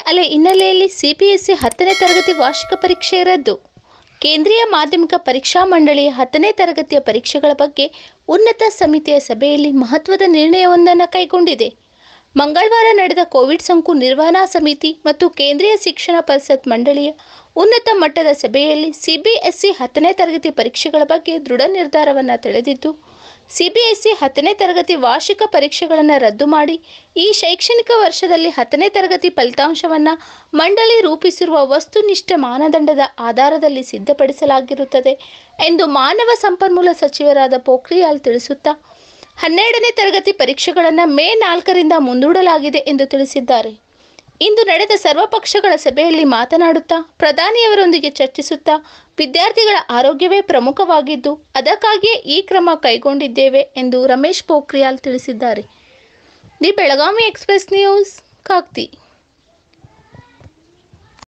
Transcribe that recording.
ಅಲೆ ಹಿನ್ನೆಲೆಯಲ್ಲಿ ಸಿಬಿಎಸ್ಇ ಹತ್ತನೇ ತರಗತಿ ವಾರ್ಷಿಕ ಪರೀಕ್ಷೆ ರದ್ದು ಕೇಂದ್ರೀಯ ಮಾಧ್ಯಮಿಕ ಪರೀಕ್ಷಾ ಮಂಡಳಿಯ ಹತ್ತನೇ ತರಗತಿಯ ಪರೀಕ್ಷೆಗಳ ಬಗ್ಗೆ ಉನ್ನತ ಸಮಿತಿಯ ಸಭೆಯಲ್ಲಿ ಮಹತ್ವದ ನಿರ್ಣಯವೊಂದನ್ನು ಕೈಗೊಂಡಿದೆ ಮಂಗಳವಾರ ನಡೆದ ಕೋವಿಡ್ ಸೋಂಕು ನಿರ್ವಹಣಾ ಸಮಿತಿ ಮತ್ತು ಕೇಂದ್ರೀಯ ಶಿಕ್ಷಣ ಪರಿಷತ್ ಮಂಡಳಿಯ ಉನ್ನತ ಮಟ್ಟದ ಸಭೆಯಲ್ಲಿ ಸಿಬಿಎಸ್ಇ ಹತ್ತನೇ ತರಗತಿ ಪರೀಕ್ಷೆಗಳ ಬಗ್ಗೆ ದೃಢ ನಿರ್ಧಾರವನ್ನು ತಿಳಿದಿದ್ದು ಸಿಬಿಎಸ್ಇ ಹತ್ತನೇ ತರಗತಿ ವಾರ್ಷಿಕ ಪರೀಕ್ಷೆಗಳನ್ನು ರದ್ದು ಮಾಡಿ ಈ ಶೈಕ್ಷಣಿಕ ವರ್ಷದಲ್ಲಿ ಹತ್ತನೇ ತರಗತಿ ಫಲಿತಾಂಶವನ್ನು ಮಂಡಳಿ ರೂಪಿಸಿರುವ ವಸ್ತುನಿಷ್ಠ ಮಾನದಂಡದ ಆಧಾರದಲ್ಲಿ ಸಿದ್ಧಪಡಿಸಲಾಗಿರುತ್ತದೆ ಎಂದು ಮಾನವ ಸಂಪನ್ಮೂಲ ಸಚಿವರಾದ ಪೋಖ್ರಿಯಾಲ್ ತಿಳಿಸುತ್ತಾ ಹನ್ನೆರಡನೇ ತರಗತಿ ಪರೀಕ್ಷೆಗಳನ್ನು ಮೇ ನಾಲ್ಕರಿಂದ ಮುಂದೂಡಲಾಗಿದೆ ಎಂದು ತಿಳಿಸಿದ್ದಾರೆ ಇಂದು ನಡೆದ ಸರ್ವಪಕ್ಷಗಳ ಸಭೆಯಲ್ಲಿ ಮಾತನಾಡುತ್ತಾ ಪ್ರಧಾನಿಯವರೊಂದಿಗೆ ಚರ್ಚಿಸುತ್ತಾ ವಿದ್ಯಾರ್ಥಿಗಳ ಆರೋಗ್ಯವೇ ಪ್ರಮುಖವಾಗಿದ್ದು ಅದಕ್ಕಾಗಿಯೇ ಈ ಕ್ರಮ ಕೈಗೊಂಡಿದ್ದೇವೆ ಎಂದು ರಮೇಶ್ ಪೋಖ್ರಿಯಾಲ್ ತಿಳಿಸಿದ್ದಾರೆ the Belagavi express news Kakti